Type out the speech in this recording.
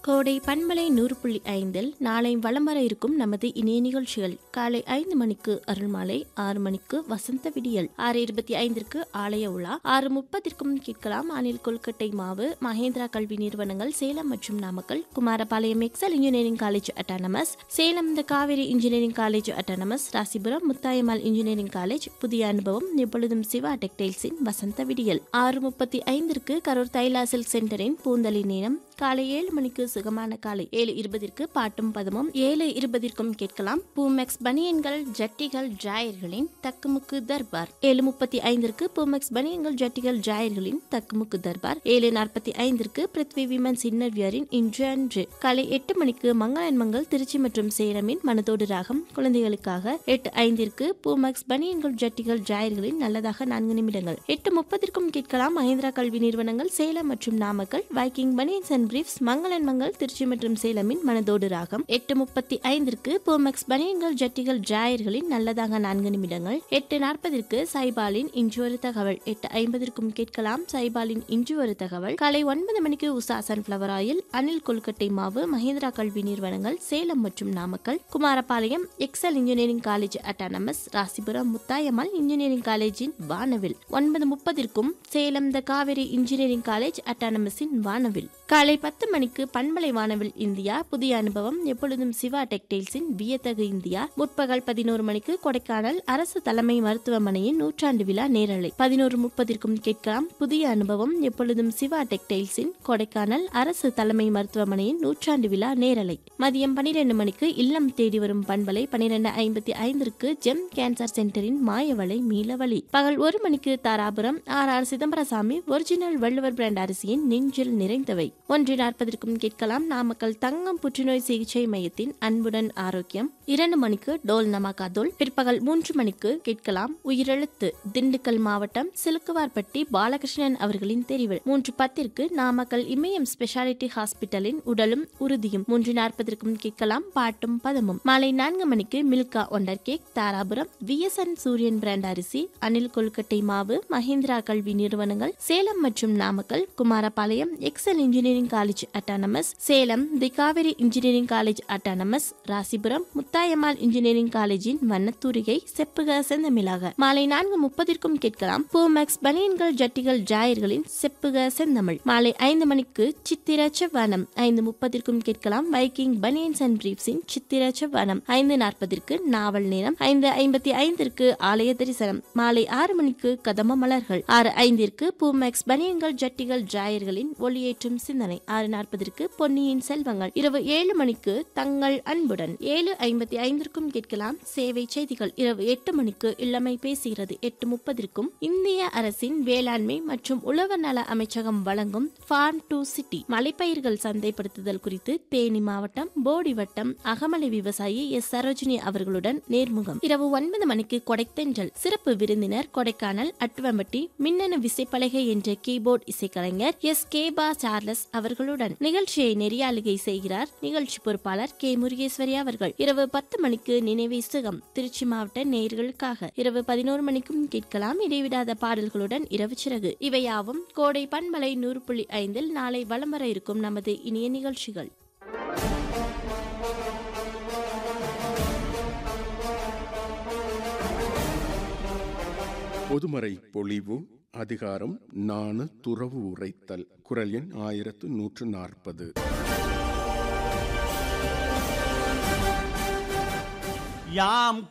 கோடை பண்பலை நூறு புள்ளி ஐந்தில் நாளை வலம் வர இருக்கும் நமது இணைய நிகழ்ச்சிகள் காலை ஐந்து மணிக்கு அருள்மாலை ஆறு மணிக்கு வசந்த விடியல் ஆறு இருபத்தி ஐந்திற்கு ஆலய உலா ஆறு முப்பதிற்கும் கேட்கலாம் அனில் கொல்கட்டை மாவு மகேந்திரா கல்வி நிறுவனங்கள் சேலம் மற்றும் Namakkal Kumarapalayam Excel engineering college autonomous Salem the Kaveri engineering college autonomous Rasipuram Muthayammal engineering college புதிய அனுபவம் எப்பொழுதும் சிவா டெக்டைல்ஸின் வசந்த விடியல் ஆறு முப்பத்தி ஐந்திற்கு கரூர் தைலா சில்க் சென்டரின் பூந்தலி நேரம் காலை ஏழு மணிக்கு சுகமான காலை ஏழு இருபதிற்கு பாட்டும் பதமும் ஏழு இருபதிற்கும் கேட்கலாம் பூமெக்ஸ் பனியன்கள் ஜட்டிகள் ஜாயர்களின் தக்குமுக்கு தர்பார் ஏழு முப்பத்தி ஐந்திற்கு பூமெக்ஸ் பனியன்கள் ஜட்டிகள் ஜாயர்களின் தக்குமுக்கு தர்பார் ஏழு நாற்பத்தி ஐந்திற்கு பிருத்வி விமன்ஸ் இன்னர்வியரின் இன்று அன்று காலை எட்டு மணிக்கு மங்களன் மங்கள் திருச்சி மற்றும் சேலமின் மனதோடு ராகம் குழந்தைகளுக்காக எட்டு ஐந்திற்கு பூமெக்ஸ் பனியன்கள் ஜட்டிகள் ஜாயர்களின் நல்லதாக நான்கு நிமிடங்கள் எட்டு முப்பதிற்கும் கேட்கலாம் மஹேந்திரா கல்வி நிறுவனங்கள் சேலம் மற்றும் Namakkal Viking banians and briefs மங்களன் மங்கள் திருச்சி மற்றும் சேலமின் மனதோடு ராகம் எட்டு முப்பத்தி ஐந்திற்கு போமெக்ஸ் பனியன்கள் ஜட்டிகள் ஜாயர்களின் நல்லதாக நான்கு நிமிடங்கள் எட்டு நாற்பதிற்கு சைபாலின் இன்று ஒரு தகவல் எட்டு ஐம்பதற்கும் கேட்கலாம் சைபாலின் இன்று ஒரு தகவல் காலை ஒன்பது மணிக்கு உஷா சன்ஃபிளவர் ஆயில் அனில் கொல்கட்டை மாவு மஹேந்திரா கல்வி நிறுவனங்கள் சேலம் மற்றும் Namakkal Kumarapalayam Excel engineering college autonomous Rasipuram Muthayammal engineering காலேஜின் வானவில் ஒன்பது முப்பதிற்கும் Salem the Kaveri engineering college அட்டானமஸின் வானவில் காலை பத்து மணிக்கு பண்பலை வானவில் இந்தியா புதிய அனுபவம் எப்பொழுதும் சிவா டெக்டைல்ஸின் வியத்தகு இந்தியா முற்பகல் பதினோரு மணிக்கு கொடைக்கானல் அரசு தலைமை மருத்துவமனையின் நூற்றாண்டு விழா நேரலை பதினோரு முப்பதிற்கும் கேட்கலாம் புதிய அனுபவம் எப்பொழுதும் சிவா டெக்டைல்ஸின் கொடைக்கானல் அரசு தலைமை மருத்துவமனையின் நூற்றாண்டு விழா நேரலை மதியம் பனிரெண்டு மணிக்கு இல்லம் தேடி வரும் பண்பலை பனிரெண்டு ஐம்பத்தி ஐந்திற்கு ஜெம் கேன்சர் சென்டரின் மாயவளை மீளவழி பகல் ஒரு மணிக்கு Dharapuram R R Chidambarasamy original Valluvar brand அரிசியின் நெஞ்சில் நிறைந்தவை ஒன்று நாற்பதற்கும் கேட்கலாம் நாமக்கல் தங்கம் புற்றுநோய் சிகிச்சை மையத்தின் அன்புடன் ஆரோக்கியம் இரண்டு மணிக்கு டோல் நமாக்கா தோல் பிற்பகல் மூன்று மணிக்கு கேட்கலாம் உயிரெழுத்து திண்டுக்கல் மாவட்டம் சிலுக்குவார்பட்டி பாலகிருஷ்ணன் அவர்களின் தெரிவில் மூன்று பத்திற்கு நாமக்கல் இமயம் ஸ்பெஷாலிட்டி ஹாஸ்பிட்டலின் உடலும் உறுதியும் மூன்று நாற்பதற்கும் கேட்கலாம் பாட்டும் பதமும் மாலை நான்கு மணிக்கு Milka wonder cake Dharapuram VSN Suriyan brand அரிசி அனில் கொல்கட்டை மாவு மஹிந்திரா கல்வி நிறுவனங்கள் சேலம் மற்றும் Namakkal Kumarapalayam Excel engineering college autonomous Salem the Kaveri engineering college autonomous Rasipuram Muthayammal engineering காலேஜின் வண்ணத்தூரிகை செப்புக செந்தமிழாக மாலை நான்கு முப்பதிற்கும் கேட்கலாம் பூமேக்ஸ் பனியன்கள் ஜட்டிகள் ஜாயர்களின் செப்புக செந்தமிழ் மாலை ஐந்து மணிக்கு சித்திர செவ்வானம் ஐந்து முப்பதிற்கும் கேட்கலாம் வைக்கிங் பனியன்ஸ் அண்ட் பிரீப்ஸின் சித்திர செவ்வானம் ஐந்து நாற்பதிற்கு நாவல் நேரம் ஐந்து ஐம்பத்தி ஐந்திற்கு ஆலய தரிசனம் மாலை ஆறு மணிக்கு கதம்ப மலர்கள் ஆறு ஐந்திற்கு பூமேக்ஸ் பனியன்கள் ஜட்டிகள் ஜாயர்களின் ஒளியேற்றும் சிந்தனை ஆறு நாற்பதற்கு பொன்னியின் செல்வங்கள் இரவு ஏழு மணிக்கு தங்கள் அன்புடன் ஏழு ஐம்பத்தி ஐந்திற்கும் கேட்கலாம் சேவை செய்திகள் இரவு எட்டு மணிக்கு இளமை பேசுகிறது எட்டு முப்பதிற்கும் இந்திய அரசின் வேளாண்மை மற்றும் உழவர் நல அமைச்சகம் வழங்கும் ஃபார்ம் டு சிட்டி மலைப்பயிர்கள் சந்தைப்படுத்துதல் குறித்து தேனி மாவட்டம் போடி வட்டம் அகமலை விவசாயி எஸ் சரோஜினி அவர்களுடன் நேர்முகம் இரவு ஒன்பது மணிக்கு கொடைத்தென்றல் சிறப்பு விருந்தினர் கொடைக்கானல் அட்டுவம்பட்டி மின்னணு விசைப்பலகை என்ற கீபோர்ட் இசைக்கலைஞர் எஸ் கேபா சார்லஸ் அவர்களுடன் நிகழ்ச்சியை நெறியாளுகை செய்கிறார் நிகழ்ச்சி பொறுப்பாளர் கே முருகேஸ்வரி அவர்கள் இரவு பத்து மணிக்கு நினைவே சுகம் திருச்சி மாவட்ட நேயர்களுக்காக இரவு பதினோரு மணிக்கும் கேட்கலாம் இடைவிடாத பாடல்களுடன் இரவு சிறகு இவையாவும் கோடை பண்பலை நூறு புள்ளி ஐந்தில் நாளை வலம் வர இருக்கும் நமது இனிய நிகழ்ச்சிகள் பொதுமறை பொழிவு அதிகாரம் நாணு துறவு உரைத்தல் குரல் எண் ஆயிரத்து நூற்று நாற்பது யாம்